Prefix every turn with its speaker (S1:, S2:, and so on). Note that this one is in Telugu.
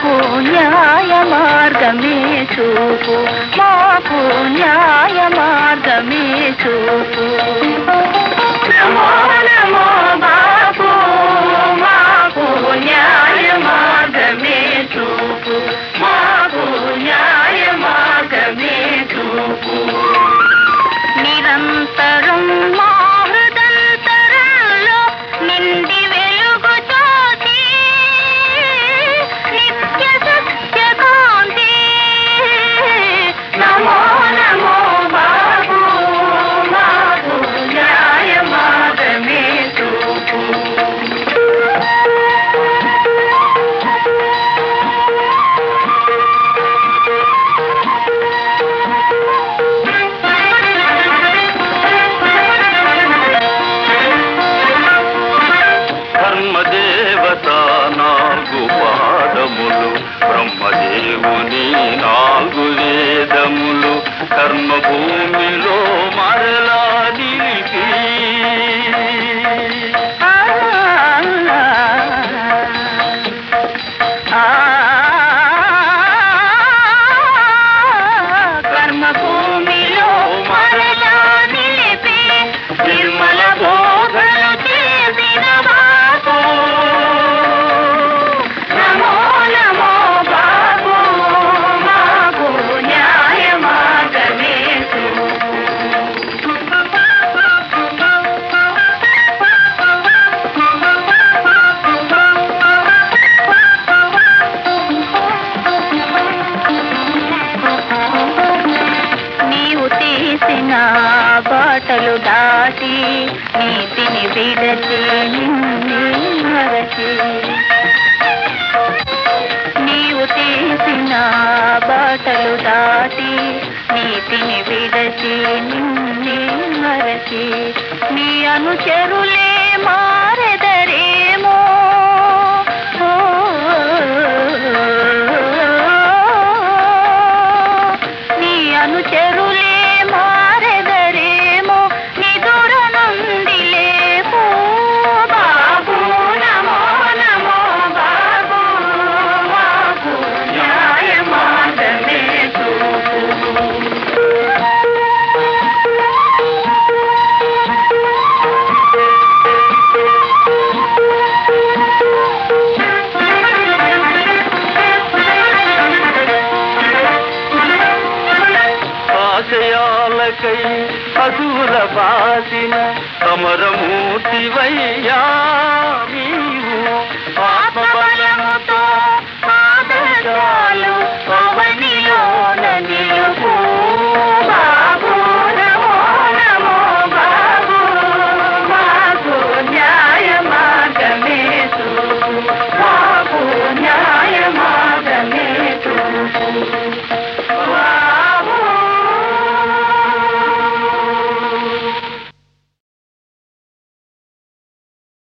S1: మాకు న్యాయ మార్గమే చూపు మాకు న్యాయ మార్గమే చూపు నమో నమో బాబు మాకు న్యాయ మార్గమే చూపు మాకు న్యాయ మార్గమే చూపు నిరంతరం మా హృదంతరంలో నిండి వెలుగు జ్యోతి నిత్య సత్య కాంతి నమో నమో బాబు మాకు న్యాయ మార్గమే చూపు
S2: ధర్మదేవత నాలుగు పాదములు బ్రహ్మదేవుని నాలుగు వేదములు కర్మభూమిలో మరలా నిలిపి
S1: ఆ ఆ కర్మభూమిలో మరలా నిలిపి నిర్మల బోధలు చేసిన బాబు నమో నమో బాబు మాకు న్యాయ మార్గమే నీవు తీసిన బాటలు దాటి నీతిని విడచి నిన్నే మరచి నీవు తీసిన బాటలు దాటి నీతిని విడచి నిన్నే మరచి నీ అనుచరులే మారెదరేమో ఓ, నీ అనుచరులే మారెదరేమో నిదుర నుండి లేపో బాబు నమో నమో బాబు మాకు న్యాయ మార్గమే చూపు
S2: ఆశయాలకై అసూర బాసిన అమరమూర్తివయ్యా మీ